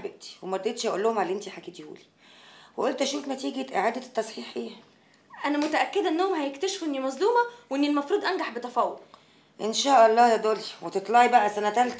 حبيبتي وما رضيتش اقول لهم على اللي انت حكيتيهولي وقلت اشوف نتيجه اعاده التصحيح ايه انا متاكده انهم هيكتشفوا اني مظلومه واني المفروض انجح بتفوق ان شاء الله يا دولي وتطلعي بقى سنه تالته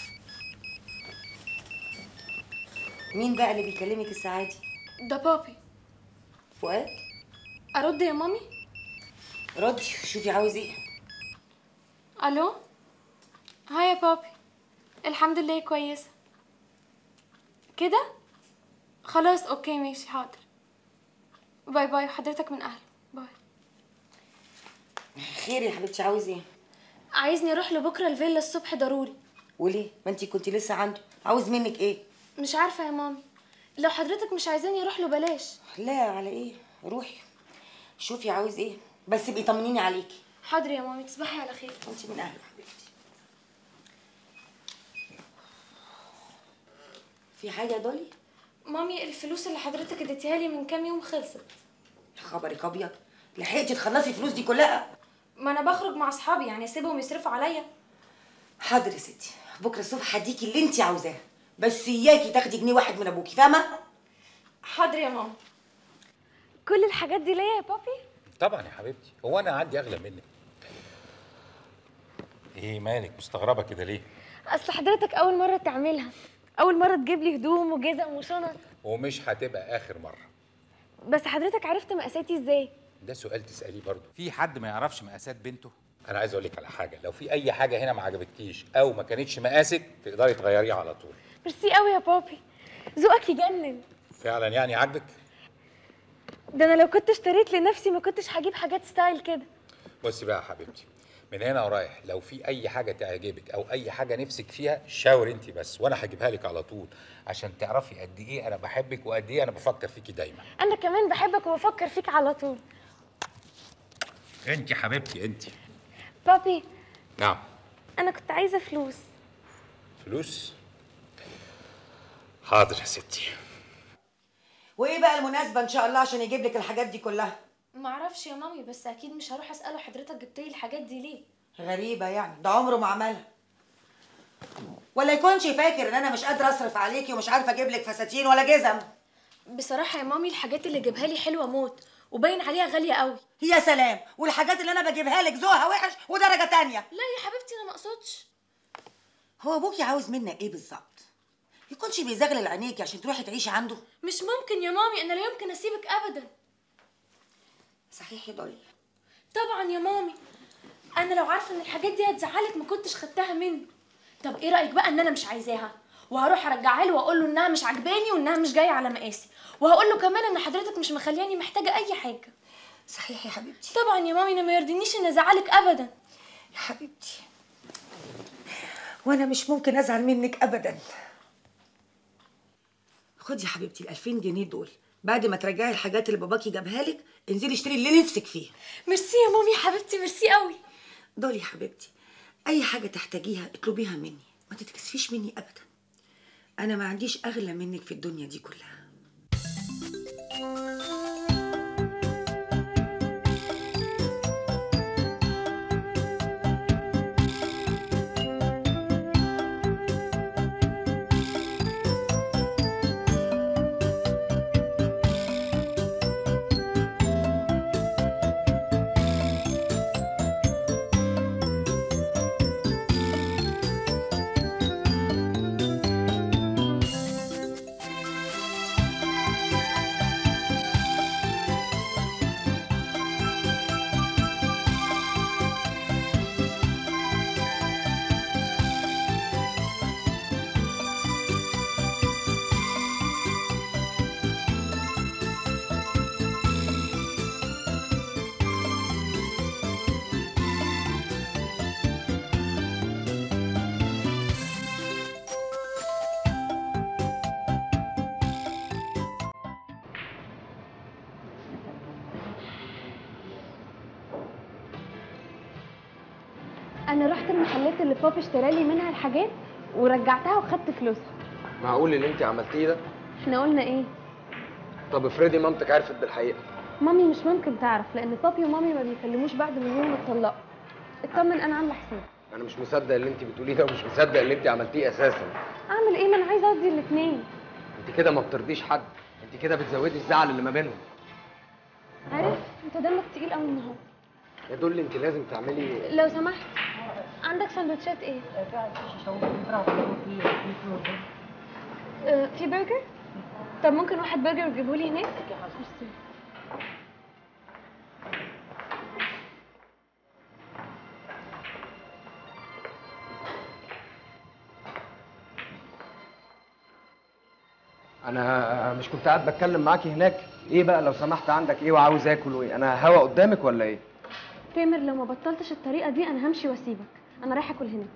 مين بقى اللي بيكلمك الساعه دي ده بابي فؤاد ارد يا مامي ردي شوفي عاوز ايه الو هاي يا بابي الحمد لله كويسه كده خلاص اوكي ماشي حاضر باي باي حضرتك من اهله باي خير يا حبيبتي عاوز ايه عايزني اروح له بكره الفيلا الصبح ضروري وليه ما انت كنت لسه عنده عاوز منك ايه مش عارفه يا مامي لو حضرتك مش عايزاني اروح له بلاش لا على ايه روحي شوفي عاوز ايه بس ابقي طمنيني عليكي حاضر يا مامي تصبحي على خير انت من اهل حبيبتي في حاجه يا دولي مامي الفلوس اللي حضرتك اديتيها لي من كام يوم خلصت يا خبرك ابيض لحقتي تخلصي الفلوس دي كلها ما انا بخرج مع اصحابي يعني اسيبهم يصرفوا عليا حاضر يا ستي بكره الصبح هديكي اللي انت عاوزاه بس اياكي تاخدي جنيه واحد من ابوكي فاهمه حاضر يا ماما كل الحاجات دي ليا يا بابي طبعا يا حبيبتي هو انا عندي اغلى منك ايه مالك مستغربه كده ليه اصل حضرتك اول مره تعملها اول مره تجيب لي هدوم وجزم وشنط ومش هتبقى اخر مره بس حضرتك عرفت مقاساتي ازاي ده سؤال تساليه برضه في حد ما يعرفش مقاسات بنته انا عايز اقول لك على حاجه لو في اي حاجه هنا ما عجبتكيش او ما كانتش مقاسك تقدري تغيريها على طول ميرسي قوي يا بابي ذوقك يجنن فعلا يعني عاجبك ده انا لو كنت اشتريت لنفسي ما كنتش هجيب حاجات ستايل كده بصي بقى يا حبيبتي من هنا ورايح لو في اي حاجه تعجبك او اي حاجه نفسك فيها شاور انت بس وانا هجيبها لك على طول عشان تعرفي قد ايه انا بحبك وقد ايه انا بفكر فيكي دايما انا كمان بحبك وبفكر فيك على طول انت حبيبتي انت بابي نعم انا كنت عايزه فلوس فلوس حاضر يا ستي وايه بقى المناسبه ان شاء الله عشان يجيب لك الحاجات دي كلها معرفش يا مامي بس اكيد مش هروح اساله حضرتك جبت لي الحاجات دي ليه غريبه يعني ده عمره ما عملها ولا يكونش فاكر ان انا مش قادره اصرف عليكي ومش عارفه اجيب لك فساتين ولا جزم بصراحه يا مامي الحاجات اللي جابها لي حلوه موت وباين عليها غاليه قوي يا سلام والحاجات اللي انا بجيبها لك ذوقها وحش ودرجه تانية لا يا حبيبتي انا ما اقصدش هو ابوكي عاوز منك ايه بالظبط يكونش بيزغلل عينيكي عشان تروحي تعيشي عنده مش ممكن يا مامي انا لا يمكن اسيبك ابدا صحيح يا دولي طبعا يا مامي انا لو عارفه ان الحاجات دي هتزعلك ما كنتش خدتها منه طب ايه رايك بقى ان انا مش عايزاها وهروح ارجعها له واقول له انها مش عجباني وانها مش جايه على مقاسي وهقول له كمان ان حضرتك مش مخلياني محتاجه اي حاجه صحيح يا حبيبتي طبعا يا مامي انا ما يرضينيش ان ازعلك ابدا يا حبيبتي وانا مش ممكن ازعل منك ابدا خدي يا حبيبتي ال 2000 جنيه دول بعد ما ترجعي الحاجات اللي باباكي جابها لك انزلي اشتري اللي نفسك فيه ميرسي يا مامي حبيبتي ميرسي قوي دول يا حبيبتي اي حاجه تحتاجيها اطلبيها مني ما تتكسفيش مني ابدا انا ما عنديش اغلى منك في الدنيا دي كلها انا رحت المحلات اللي بابا اشترى لي منها الحاجات ورجعتها وخدت فلوسها معقول اللي انت عملتيه ده احنا قلنا ايه طب افرضي مامتك عرفت بالحقيقه مامي مش ممكن تعرف لان بابي ومامي ما بيكلموش بعض من يوم ما اتطلقوا اطمن انا عامله حساب انا مش مصدق اللي انت بتقوليه ده ومش مصدق اللي انت عملتيه اساسا اعمل ايه ما انا عايزه اقضي الاثنين انت كده ما بترضيش حد انت كده بتزودي الزعل اللي ما بينهم عارف انت دمك تقيل قوي النهارده يا دول انت لازم تعملي لو سمحت عندك سندوتشات ايه آه، في برجر طب ممكن واحد برجر تجيبهولي هناك ميرسي. انا مش كنت قاعد بتكلم معاكي هناك ايه بقى لو سمحت عندك ايه وعاوز اكل وايه انا هوا قدامك ولا ايه تامر لو ما بطلتش الطريقه دي انا همشي واسيبك انا رايحه اكل هناك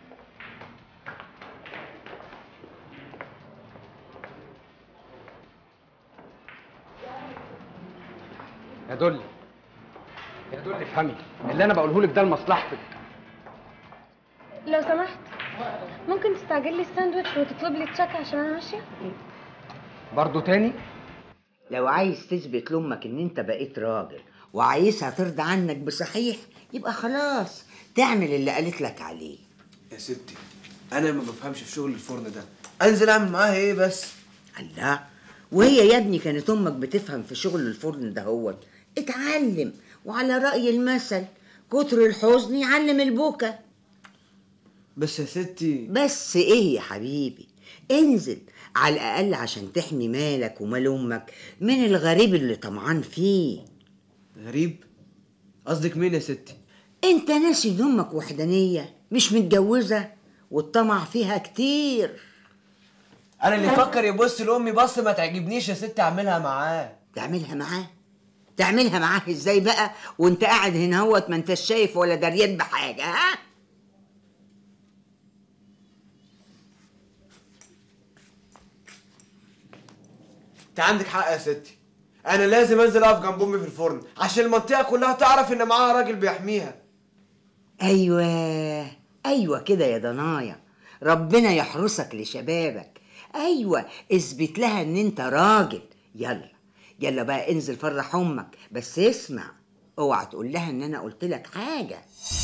يا دول يا دول افهمي اللي انا بقوله لك ده لمصلحتك لو سمحت ممكن تستعجل لي الساندوتش وتطلب لي تشيك عشان انا ماشيه برضو تاني لو عايز تثبت لامك ان انت بقيت راجل وعايزها ترضى عنك بصحيح يبقى خلاص تعمل اللي قالت لك عليه يا ستي انا ما بفهمش في شغل الفرن ده انزل اعمل معاها ايه بس الله وهي يا ابني كانت امك بتفهم في شغل الفرن ده هو اتعلم وعلى رأي المثل كتر الحزن يعلم البكا بس يا ستي بس ايه يا حبيبي انزل على الاقل عشان تحمي مالك ومال امك من الغريب اللي طمعان فيه غريب قصدك مين يا ستي انت ناسي ان امك وحدانيه مش متجوزه والطمع فيها كتير انا اللي يفكر يبص لامي بص ما تعجبنيش يا ستي اعملها معاه تعملها معاه تعملها معاه ازاي بقى وانت قاعد هنا هوت ما انتش شايف ولا دريان بحاجه ها انت عندك حق يا ستي انا لازم انزل اقف جنب امي في الفرن عشان المنطقه كلها تعرف ان معاها راجل بيحميها ايوه ايوه كده يا ضنايا ربنا يحرسك لشبابك ايوه اثبت لها ان انت راجل يلا يلا بقى انزل فرح امك بس اسمع اوعى تقول لها ان انا قلت لك حاجه